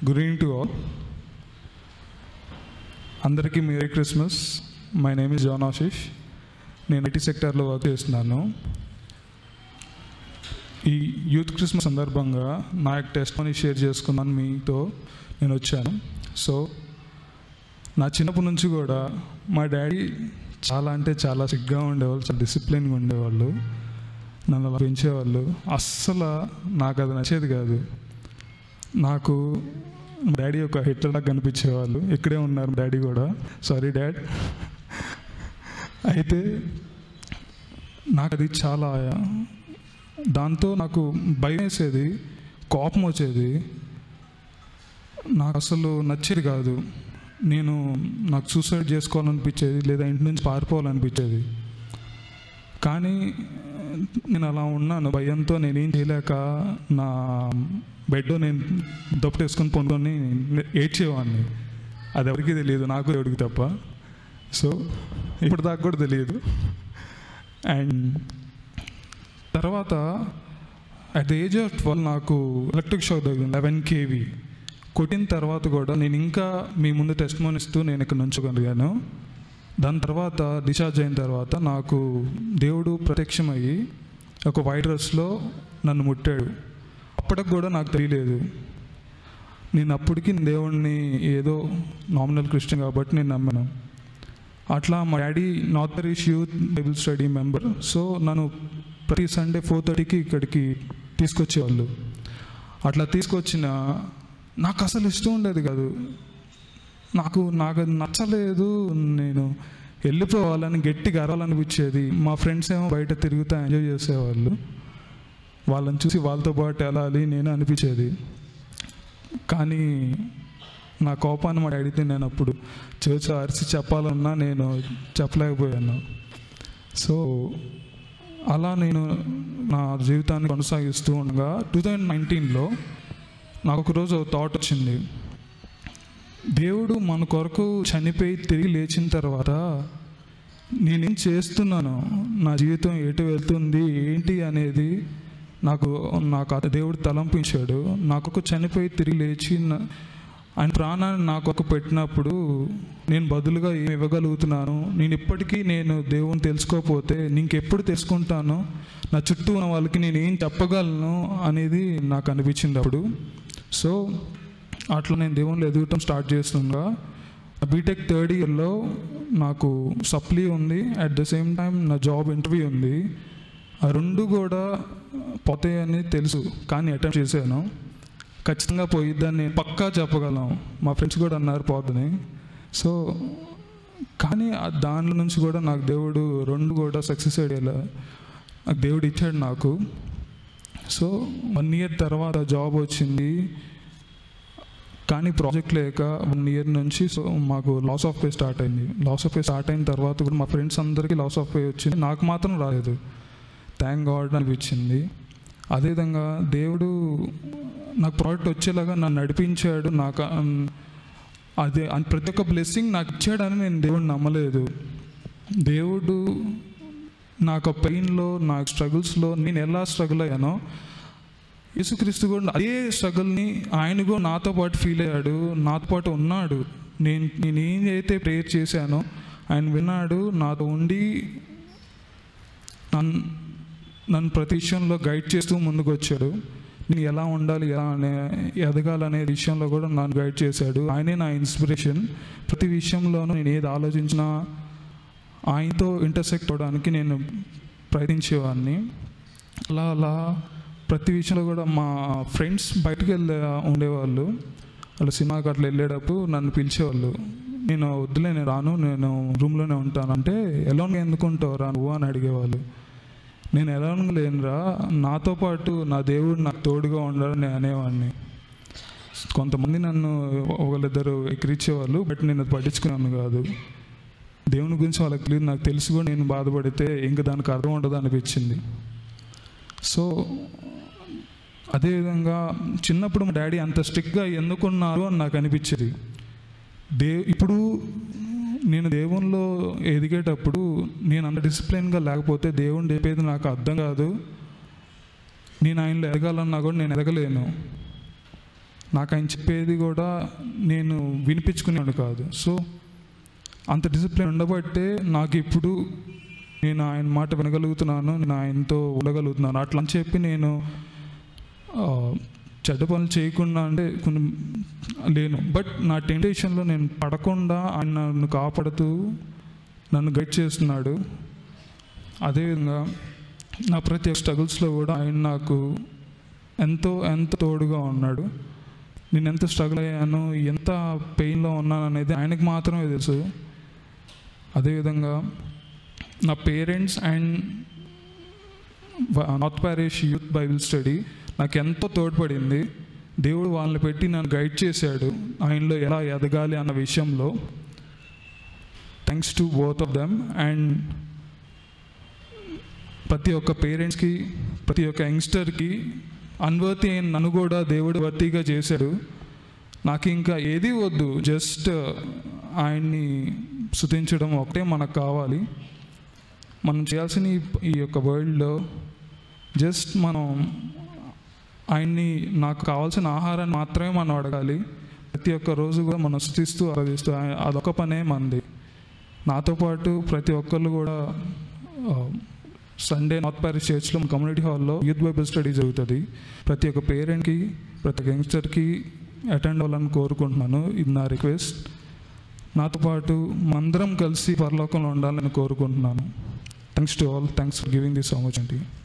good evening to all అందరికీ merry Christmas my name is John Ashish నేను IT సెక్టార్లో work చేస్తున్నాను ఈ యూత్ క్రిస్మస్ సందర్భంగా నా యొక్క టెస్ట్ మనీ షేర్ చేసుకున్నాను మీతో నేను వచ్చాను సో నా చిన్నప్పటి నుంచి కూడా మా డాడీ చాలా అంటే చాలా సిగ్గా ఉండేవాళ్ళు చాలా డిసిప్లిన్గా ఉండేవాళ్ళు నన్ను అలా పెంచేవాళ్ళు అస్సలు నాకు అది నచ్చేది కాదు నాకు మా డాడీ ఒక హిట్లర్లా కనిపించేవాళ్ళు ఇక్కడే ఉన్నారు మా డాడీ కూడా సారీ డాడ్ అయితే నాకు అది చాలా దాంతో నాకు భయం వేసేది కోపం వచ్చేది నాకు అసలు నచ్చేది కాదు నేను నాకు సూసైడ్ చేసుకోవాలనిపించేది లేదా ఇంటి నుంచి పారిపోవాలనిపించేది కానీ నేను అలా ఉన్నాను భయంతో నేనేం చేయలేక నా బెడ్లో నేను దప్పటేసుకొని పొందుకొని ఏడ్చేవాడిని అది ఎవరికి తెలియదు నాకు ఎవరికి తప్ప సో ఇప్పటిదాకా కూడా తెలియదు అండ్ తర్వాత at the age of twelve నాకు ఎలక్ట్రిక్ షాక్ తగిలింది లెవెన్ కేవీ కొట్టిన తర్వాత కూడా నేను ఇంకా మీ ముందు టెస్ట్ ఇస్తూ నేను ఇక్కడ నుంచోగలిగాను దాని తర్వాత డిశ్చార్జ్ అయిన తర్వాత నాకు దేవుడు ప్రత్యక్షమయ్యి ఒక వైట్ డ్రెస్లో నన్ను ముట్టాడు అప్పటికి కూడా నాకు తెలియలేదు నేను అప్పటికి దేవుడిని ఏదో నామినల్ క్రిస్టియన్ కాబట్టి నేను నమ్మాను అట్లా మా daddy north east youth Bible study member so నన్ను ప్రతి సండే ఫోర్ థర్టీకి ఇక్కడికి తీసుకొచ్చేవాళ్ళు అట్లా తీసుకొచ్చిన నాకు అసలు ఇష్టం ఉండేది కాదు నాకు నాకు అది నచ్చలేదు నేను వెళ్ళిపోవాలని గట్టిగా అరవాలనిపించేది మా ఫ్రెండ్స్ ఏమో బయట తిరుగుతూ ఎంజాయ్ చేసేవాళ్ళు వాళ్ళని చూసి వాళ్ళతో పాటు వెళ్ళాలి నేను అనిపించేది కానీ నా కోపాన్ని మా డాడీతో నేను అప్పుడు చర్చ్ అరిచి చెప్పాలన్నా నేను చెప్పలేకపోయాను సో అలా నేను నా జీవితాన్ని కొనసాగిస్తూ ఉండగా టూ థౌజండ్ నైన్టీన్లో నాకు ఒకరోజు థాట్ వచ్చింది దేవుడు మన కొరకు చనిపోయి తిరిగి లేచిన తర్వాత నేనేం చేస్తున్నాను నా జీవితం ఎటు వెళ్తుంది ఏంటి అనేది నాకు నాకు ఆ దేవుడు తలంపించాడు నాకు ఒక చనిపోయి తిరిగి లేచి నా- ఆయన ప్రాణాన్ని నాకు ఒక పెట్టినప్పుడు నేను బదులుగా ఏమి ఇవ్వగలుగుతున్నాను నేను ఇప్పటికీ నేను దేవుని తెలుసుకోకపోతే ఇంకెప్పుడు తెలుసుకుంటాను నా చుట్టూ ఉన్న వాళ్ళకి నేను ఏం చెప్పగలను అనేది నాకు అనిపించింది అప్పుడు సో అట్లా నేను దేవుళ్ళు ఎదుగటం స్టార్ట్ చేస్తుండగా బీటెక్ థర్డ్ ఇయర్లో నాకు సప్లీ ఉంది అట్ ద సేమ్ టైం నా జాబ్ ఇంటర్వ్యూ ఉంది ఆ రెండు కూడా పోతాయని తెలుసు కానీ అటెంప్ట్ చేశాను ఖచ్చితంగా పోయిద్దని నేను పక్కా చెప్పగలం మా ఫ్రెండ్స్ కూడా అన్నారు పోతుంది సో కానీ ఆ దానిలో నుంచి కూడా నాకు దేవుడు రెండు కూడా సక్సెస్ అయ్యేలా నాకు దేవుడు ఇచ్చాడు నాకు సో వన్ ఇయర్ తర్వాత జాబ్ వచ్చింది కానీ ప్రాజెక్ట్ లేక వన్ ఇయర్ నుంచి సో మాకు లాస్ ఆఫ్ పే స్టార్ట్ అయింది లాస్ ఆఫ్ పే స్టార్ట్ అయిన తర్వాత కూడా మా ఫ్రెండ్స్ అందరికీ లాస్ ఆఫ్ పే వచ్చింది నాకు మాత్రం రాలేదు థ్యాంక్ గాడ్ అనిపించింది అదేవిధంగా దేవుడు నాకు ప్రాజెక్ట్ వచ్చేలాగా నన్ను నడిపించాడు నాకు అన్- అదే అన్- ప్రతి ఒక్క బ్లెస్సింగ్ నాకు ఇచ్చాడని నేను దేవుడిని నమ్మలేదు దేవుడు నాకు పెయిన్లో నాకు స్ట్రగుల్స్లో నేను ఎలా స్ట్రగుల్ అయ్యానో యేసుక్రీస్తు కూడా అదే స్ట్రగుల్ని ఆయన కూడా నాతో పాటు ఫీల్ అయ్యాడు నాతో పాటు ఉన్నాడు నేను నేను ఏదైతే ప్రేయర్ చేశానో ఆయన విన్నాడు నాతో ఉండి నన్ను నన్ను ప్రతి విషయంలో గైడ్ చేస్తూ ముందుకు వచ్చాడు నేను ఎలా ఉండాలి ఎలా అనే ఎదగాలనే విషయంలో కూడా నన్ను గైడ్ చేశాడు ఆయనే నా ఇన్స్పిరేషన్ ప్రతి విషయంలోనూ నేను ఏది ఆలోచించినా ఆయనతో ఇంటర్సెక్ట్ అవ్వడానికి నేను ప్రయత్నించేవాడిని అలా అలా ప్రతి విషయంలో కూడా మా ఫ్రెండ్స్ బయటకు వెళ్ళే ఉండేవాళ్ళు వాళ్ళు సినిమాకి అట్లా వెళ్ళేటప్పుడు నన్ను పిలిచేవాళ్ళు నేను వద్దులే నేను రాను నేను రూమ్లోనే ఉంటాను అంటే ఎలానో ఎందుకు ఉంటావు రా నువ్వు అని అడిగేవాళ్ళు నేను ఎలానో లేనురా నాతో పాటు నా దేవుడు నాకు తోడుగా ఉండాలని నేను అనేవాడిని కొంతమంది నన్ను ఒకళ్ళిద్దరు ఎక్కిరించేవాళ్ళు బట్ నేను అది పట్టించుకున్నాను కాదు దేవుని గురించి వాళ్ళకి తెలియదు నాకు తెలిసి కూడా నేను బాధపడితే ఇంకా దానికి అర్థం ఉండదు అనిపించింది సో అదేవిధంగా చిన్నప్పుడు మా డాడీ అంత స్ట్రిక్ట్గా ఎందుకున్నారు అని నాకు అనిపించేది దే ఇప్పుడు నేను దేవునిలో ఎదిగేటప్పుడు నేను అంత డిసిప్లిన్గా లేకపోతే దేవుని చెప్పేది నాకు అర్థం కాదు నేను ఆయనలో ఎదగాలన్నా కూడా నేను ఎదగలేను నాకు ఆయన చెప్పేది కూడా నేను వినిపించుకునేవాడు కాదు సో అంత డిసిప్లిన్ ఉండబట్టే నాకు ఇప్పుడు నేను ఆయన మాట వినగలుగుతున్నాను నేను ఆయనతో ఉండగలుగుతున్నాను అట్లా అని చెప్పి నేను ఆ, చెడ్డ పనులు చేయకుండా అంటే కొన్ని లేను బట్ నా టెంటేషన్లో నేను పడకుండా ఆయన నన్ను కాపాడుతూ నన్ను గైడ్ చేస్తున్నాడు అదేవిధంగా నా ప్రతి ఒక్క స్ట్రగుల్స్లో కూడా ఆయన నాకు ఎంతో ఎంతో తోడుగా ఉన్నాడు నేను ఎంత స్ట్రగుల్ అయ్యాను ఎంత పెయిన్లో ఉన్నాను అనేది ఆయనకి మాత్రమే తెలుసు అదేవిధంగా నా parents and north parish youth Bible study నాకు ఎంతో తోడ్పడింది దేవుడు వాళ్ళని పెట్టి నన్ను గైడ్ చేశాడు ఆయనలో ఎలా ఎదగాలి అన్న విషయంలో thanks to both of them and ప్రతి ఒక్క పేరెంట్స్కి ప్రతి ఒక్క యంగ్స్టర్కి అన్వర్తి అయిన నన్ను కూడా దేవుడు వర్తిగా చేశాడు నాకు ఇంకా ఏది వద్దు జస్ట్ ఆయన్ని స్తుతించడం ఒకటే మనకు కావాలి మనం చేయాల్సిన ఈ- ఈ యొక్క వరల్డ్లో జస్ట్ మనం ఆయన్ని నాకు కావాల్సిన ఆహారాన్ని మాత్రమే మనం అడగాలి ప్రతి ఒక్క రోజు కూడా మనం స్థుతిస్తూ ఆరాధిస్తూ ఆయన- అదొక పనే మంది నాతో పాటు ప్రతి ఒక్కళ్ళు కూడా ఆ, సండే నార్త్ ప్యారిస్ చర్చ్లో కమ్యూనిటీ హాల్లో యూత్ బైబిల్ స్టడీ జరుగుతుంది ప్రతి ఒక్క పేరెంట్కి ప్రతి ఒక్క యంగ్స్టర్కి అటెండ్ అవ్వాలని కోరుకుంటున్నాను ఇది నా రిక్వెస్ట్ నాతో పాటు మందరం కలిసి పరలోకంలో ఉండాలని కోరుకుంటున్నాను thanks to all thanks for giving this opportunity